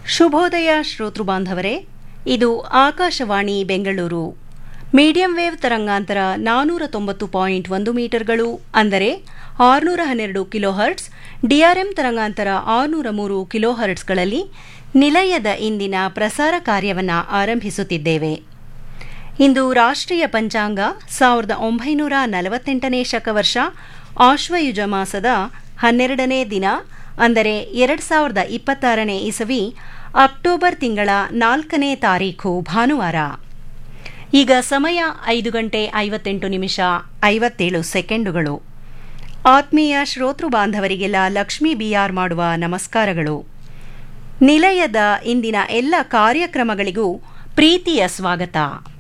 ಶುಭೋದಯ ಶ್ರೋತೃ ಬಾಂಧವರೇ ಇದು ಆಕಾಶವಾಣಿ ಬೆಂಗಳೂರು ಮೀಡಿಯಂ ವೇವ್ ತರಂಗಾಂತರ ನಾನೂರ ತೊಂಬತ್ತು ಪಾಯಿಂಟ್ ಒಂದು ಮೀಟರ್ಗಳು ಅಂದರೆ ಆರುನೂರ ಹನ್ನೆರಡು ಕಿಲೋಹರ್ಟ್ಸ್ ಡಿಆರ್ಎಂ ತರಂಗಾಂತರ ಆರುನೂರ ಮೂರು ಕಿಲೋಹರ್ಟ್ಸ್ಗಳಲ್ಲಿ ನಿಲಯದ ಇಂದಿನ ಪ್ರಸಾರ ಕಾರ್ಯವನ್ನು ಆರಂಭಿಸುತ್ತಿದ್ದೇವೆ ಇಂದು ರಾಷ್ಟ್ರೀಯ ಪಂಚಾಂಗ ಸಾವಿರದ ಒಂಬೈನೂರ ನಲವತ್ತೆಂಟನೇ ಶಕವರ್ಷ ಆಶ್ವಯುಜ ಮಾಸದ ಹನ್ನೆರಡನೇ ದಿನ ಅಂದರೆ ಎರಡು ಸಾವಿರದ ಇಪ್ಪತ್ತಾರನೇ ಇಸವಿ ಅಕ್ಟೋಬರ್ ತಿಂಗಳ ನಾಲ್ಕನೇ ತಾರೀಖು ಭಾನುವಾರ ಈಗ ಸಮಯ ಐದು ಗಂಟೆ ಐವತ್ತೆಂಟು ನಿಮಿಷ ಐವತ್ತೇಳು ಸೆಕೆಂಡುಗಳು ಆತ್ಮೀಯ ಶ್ರೋತೃ ಬಾಂಧವರಿಗೆಲ್ಲ ಲಕ್ಷ್ಮೀ ಬಿಆರ್ ಮಾಡುವ ನಮಸ್ಕಾರಗಳು ನಿಲಯದ ಇಂದಿನ ಎಲ್ಲ ಕಾರ್ಯಕ್ರಮಗಳಿಗೂ ಪ್ರೀತಿಯ ಸ್ವಾಗತ